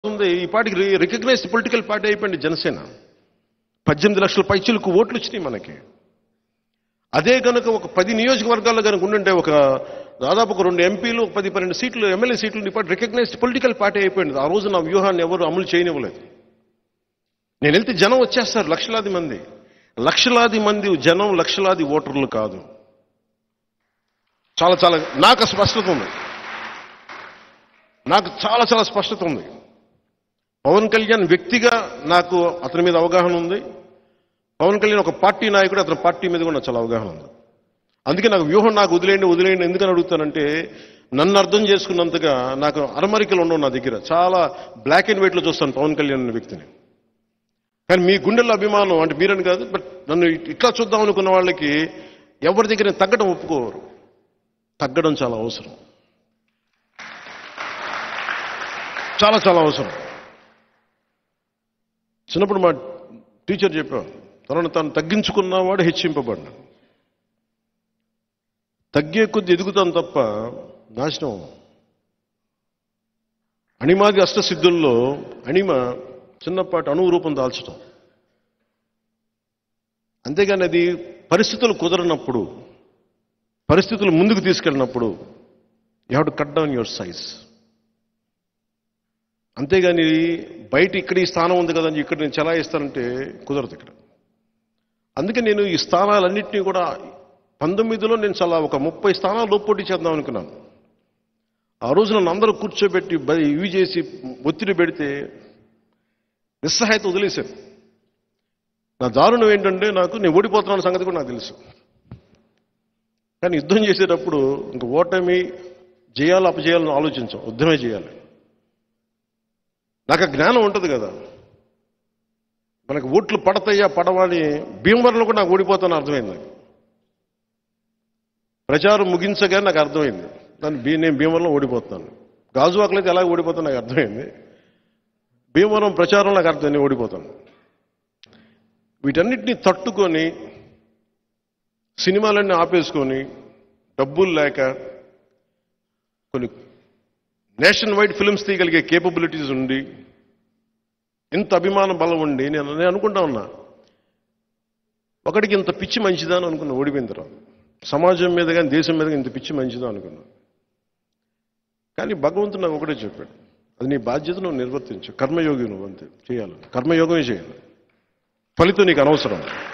ఉంది ఈ పార్టీకి రికగ్నైజ్డ్ పొలిటికల్ పార్టీ అయిపోయింది జనసేన పద్దెనిమిది లక్షల పైచీలకు ఓట్లు వచ్చినాయి మనకి అదే కనుక ఒక పది నియోజకవర్గాల్లో కనుక ఉండుంటే ఒక దాదాపు ఒక రెండు ఎంపీలు ఒక పది పన్నెండు సీట్లు ఎమ్మెల్యే సీట్లు ఈ పార్టీ రికగ్నైజ్డ్ పొలిటికల్ పార్టీ అయిపోయింది ఆ రోజు నా వ్యూహాన్ని ఎవరు అమలు చేయనివ్వలేదు నేను వెళ్తే జనం వచ్చేస్తారు లక్షలాది మంది లక్షలాది మంది జనం లక్షలాది ఓటర్లు కాదు చాలా చాలా నాకు స్పష్టత ఉంది నాకు చాలా చాలా స్పష్టత ఉంది పవన్ కళ్యాణ్ వ్యక్తిగా నాకు అతని మీద అవగాహన ఉంది పవన్ కళ్యాణ్ ఒక పార్టీ నాయకుడు అతని పార్టీ మీద కూడా నాకు చాలా అవగాహన ఉంది అందుకే నాకు వ్యూహం నాకు వదిలేయండి వదిలేయండి ఎందుకని అడుగుతానంటే నన్ను అర్థం చేసుకున్నంతగా నాకు అరమరికలు ఉండవు నా దగ్గర చాలా బ్లాక్ అండ్ వైట్లో చూస్తాను పవన్ కళ్యాణ్ అనే వ్యక్తిని కానీ మీ గుండెల్లో అభిమానం అంటే మీరని కాదు బట్ నన్ను ఇట్లా చూద్దాం అనుకున్న వాళ్ళకి ఎవరి దగ్గర నేను తగ్గడం ఒప్పుకోరు తగ్గడం చాలా అవసరం చాలా చాలా అవసరం చిన్నప్పుడు మా టీచర్ చెప్పారు తనను తాను తగ్గించుకున్నవాడు హెచ్చింపబడిన తగ్గే కొద్ది ఎదుగుతాం తప్ప నాశనం అవ్వం. అణిమాది అష్టసిద్ధుల్లో అణిమ చిన్నపాటి అణువు రూపం దాల్చడం అంతేగాని అది పరిస్థితులు కుదరనప్పుడు పరిస్థితులు ముందుకు తీసుకెళ్ళినప్పుడు you have to cut down your size అంతేగాని బయట ఇక్కడ ఈ స్థానం ఉంది కదని ఇక్కడ నేను చెలాయిస్తానంటే కుదరదు ఇక్కడ అందుకే నేను ఈ స్థానాలన్నింటినీ కూడా పంతొమ్మిదిలో నేను చాలా ఒక ముప్పై స్థానాల్లో పోటీ చేద్దాం అనుకున్నాను ఆ రోజు నన్ను అందరూ కూర్చోబెట్టి బ- ఇవి చేసి ఒత్తిడి పెడితే నిస్సహాయత వదిలేశాను నా దారుణం ఏంటంటే నాకు నేను ఓడిపోతున్నాను సంగతి కూడా నాకు తెలుసు కానీ యుద్ధం చేసేటప్పుడు ఇంక ఓటమి చేయాలి అపజేయాలని ఆలోచించాం యుద్ధమే చేయాలి నాకు ఆ జ్ఞానం ఉంటుంది కదా మనకు ఓట్లు పడతాయా పడవా అని భీమవరంలో కూడా నాకు ఓడిపోతాను అర్థమైంది నాకు ప్రచారం ముగించగా నాకు అర్థమైంది నన్ను భీ నేను భీమవరంలో ఓడిపోతున్నాను గాజువాకలు అయితే ఎలా ఓడిపోతాను నాకు అర్థమైంది భీమవరం ప్రచారం నాకు అర్థం నేను ఓడిపోతాను వీటన్నిటిని తట్టుకొని సినిమాలన్నీ ఆపేసుకొని డబ్బులు లేక కొన్ని నేషన్ వైడ్ ఫిల్మ్స్ తీయగలిగే కేపబిలిటీస్ ఉండి ఇంత అభిమాన బలం ఉండి నేను నేను అనుకుంటా ఉన్నా ఒకడికి ఇంత పిచ్చి మంచిదా అని అనుకున్నా ఓడిపోయిన తర్వాత సమాజం మీద కానీ దేశం మీద కానీ ఇంత పిచ్చి మంచిదా అనుకున్నా కానీ భగవంతుడు నాకు ఒకటే చెప్పాడు అది నీ బాధ్యత నువ్వు నిర్వర్తించు కర్మయోగి నువ్వు అంతే చేయాలి కర్మయోగమే చేయాలి ఫలితం నీకు అనవసరం